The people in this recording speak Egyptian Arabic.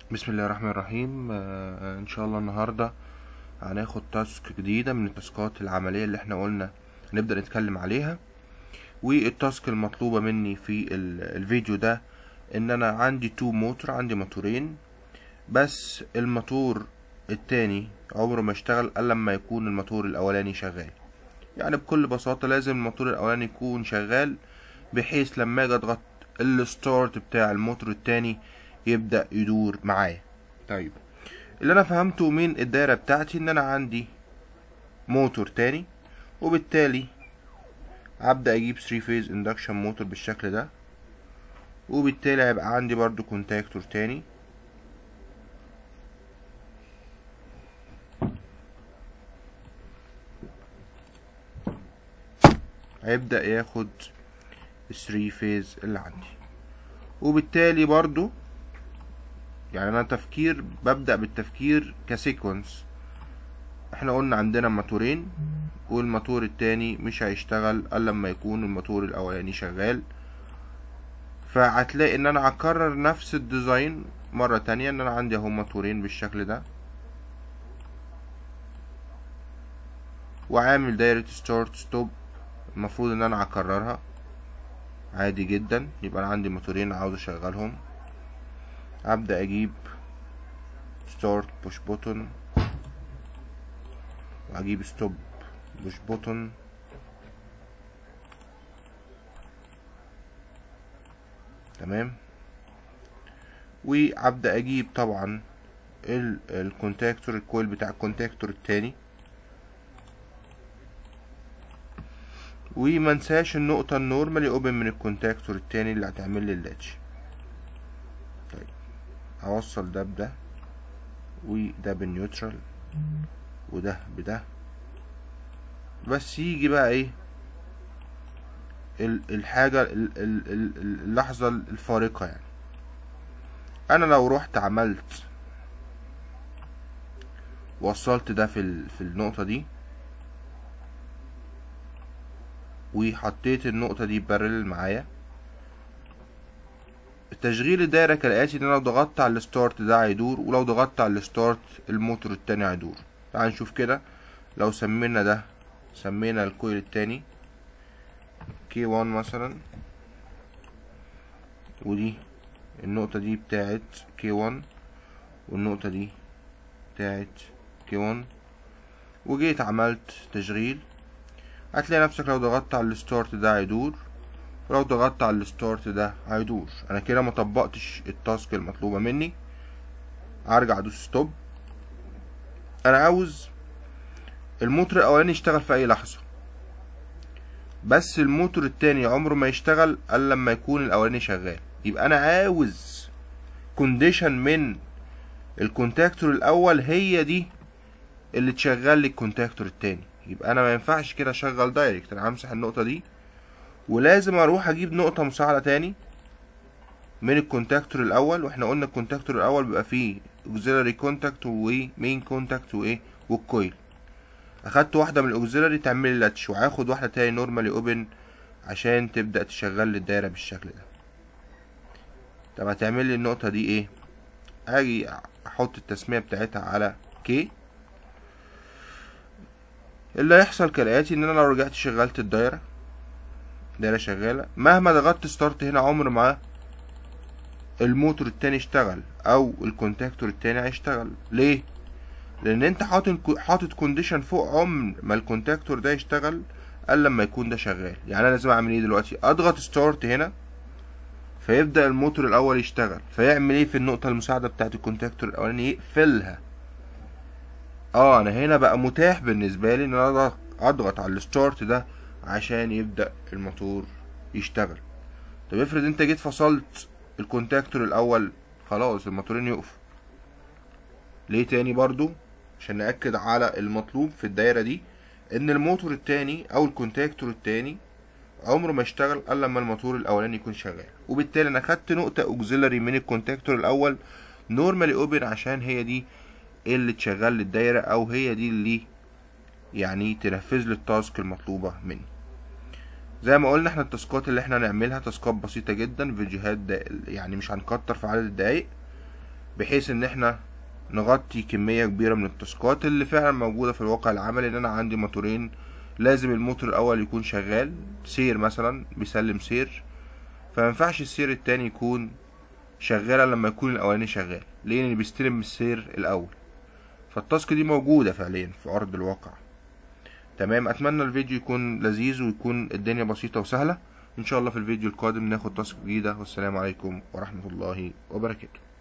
بسم الله الرحمن الرحيم آه ان شاء الله النهاردة هناخد تاسك جديدة من التاسكات العملية اللي احنا قلنا نبدأ نتكلم عليها والتاسك المطلوبة مني في ال- الفيديو ده ان انا عندي تو موتور عندي موتورين بس الموتور التاني عمره ما يشتغل الا لما يكون الموتور الاولاني شغال يعني بكل بساطة لازم الموتور الاولاني يكون شغال بحيث لما اجي اضغط الستارت بتاع الموتور التاني يبدأ يدور معايا طيب اللي انا فهمته من الدايرة بتاعتي ان انا عندي موتور تاني وبالتالي هبدأ اجيب 3 فيز اندكشن موتور بالشكل ده وبالتالي هيبقى عندي برضو كونتاكتور تاني هيبدأ ياخد ال 3 فيز اللي عندي وبالتالي برضو يعني انا تفكير ببدأ بالتفكير كسيكونس احنا قلنا عندنا موتورين والموتور التاني مش هيشتغل الا لما يكون الموتور الاولاني شغال فهتلاقي ان انا هكرر نفس الديزاين مرة تانية ان انا عندي اهو موتورين بالشكل ده وعامل دايرة ستارت ستوب المفروض ان انا هكررها عادي جدا يبقى انا عندي موتورين عاوز اشغلهم هبدأ اجيب ستارت بوش بوتون واجيب ستوب بوش بوتون تمام وابدأ اجيب طبعا ال- الكونتاكتور الكويل بتاع الكونتاكتور التاني وما انساش النقطة النورمالي اوبن من الكونتاكتور التاني اللي هتعمل لي اللاتش طيب هوصل ده بده وده بالنيوترال وده بده بس يجي بقى ايه ال- الحاجة ال- ال- ال- اللحظة الفارقة يعني انا لو رحت عملت وصلت ده في ال- في النقطة دي وحطيت النقطة دي بارل معايا تشغيل الدايرة كالآتي إن أنا لو ضغطت على الستارت ده هيدور ولو ضغطت على الستارت الموتور التاني هيدور تعال نشوف كده لو سمينا ده سمينا الكويل التاني كي وان مثلا ودي النقطة دي بتاعت كي وان والنقطة دي بتاعت كي وان وجيت عملت تشغيل هتلاقي نفسك لو ضغطت على الستارت ده هيدور ولو ضغطت على الستارت ده هيدور انا كده ما طبقتش التاسك المطلوبه مني هرجع ادوس ستوب انا عاوز الموتور الاولاني يشتغل في اي لحظه بس الموتور التاني عمره ما يشتغل الا لما يكون الاولاني شغال يبقى انا عاوز كونديشن من الكونتاكتور الاول هي دي اللي تشغل لي الكونتاكتور التاني يبقى انا ما ينفعش كده اشغل دايركت انا همسح النقطه دي ولازم اروح اجيب نقطه مساعده تاني من الكونتاكتور الاول واحنا قلنا الكونتاكتور الاول بيبقى فيه اوكسيلاري كونتاكت ومين كونتاكت وايه والكويل اخدت واحده من الاوكسيلاري تعمل لي لاتش وهاخد واحده تاني نورمالي اوبن عشان تبدا تشغل لي الدايره بالشكل ده طب هتعمل لي النقطه دي ايه اجي احط التسميه بتاعتها على كي اللي هيحصل كالآتي ان انا لو رجعت شغلت الدايرة دايرة شغالة مهما ضغطت ستارت هنا عمر ما الموتور التاني اشتغل او الكونتاكتور التاني هيشتغل ليه لان انت حاطط حاطط كونديشن فوق عمر ما الكونتاكتور ده يشتغل الا لما يكون ده شغال يعني انا لازم اعمل ايه دلوقتي اضغط ستارت هنا فيبدأ الموتور الاول يشتغل فيعمل ايه في النقطة المساعدة بتاعت الكونتاكتور الاولاني يقفلها اه انا هنا بقى متاح بالنسبه لي ان انا اضغط على الستارت ده عشان يبدا الموتور يشتغل طب افرض انت جيت فصلت الكونتاكتور الاول خلاص الموتورين يقفوا ليه تاني برضو عشان ناكد على المطلوب في الدايره دي ان الموتور التاني او الكونتاكتور التاني عمره ما يشتغل الا لما الموتور الاولاني يكون شغال وبالتالي انا خدت نقطه اوكسيلري من الكونتاكتور الاول نورمالي اوبن عشان هي دي اللي تشغل لي الدايره او هي دي اللي يعني تنفذ لي التاسك المطلوبه مني زي ما قلنا احنا التاسكات اللي احنا هنعملها تاسكات بسيطه جدا فيديوهات دا يعني مش هنكتر في عدد الدقايق بحيث ان احنا نغطي كمية كبيرة من التاسكات اللي فعلا موجودة في الواقع العملي ان انا عندي موتورين لازم الموتور الاول يكون شغال سير مثلا بيسلم سير فمينفعش السير التاني يكون شغالة لما يكون الاولاني شغال لان بيستلم السير الاول فالتاسك دي موجودة فعليا في ارض الواقع تمام اتمنى الفيديو يكون لذيذ ويكون الدنيا بسيطة وسهلة ان شاء الله في الفيديو القادم ناخد تاسك جديدة والسلام عليكم ورحمة الله وبركاته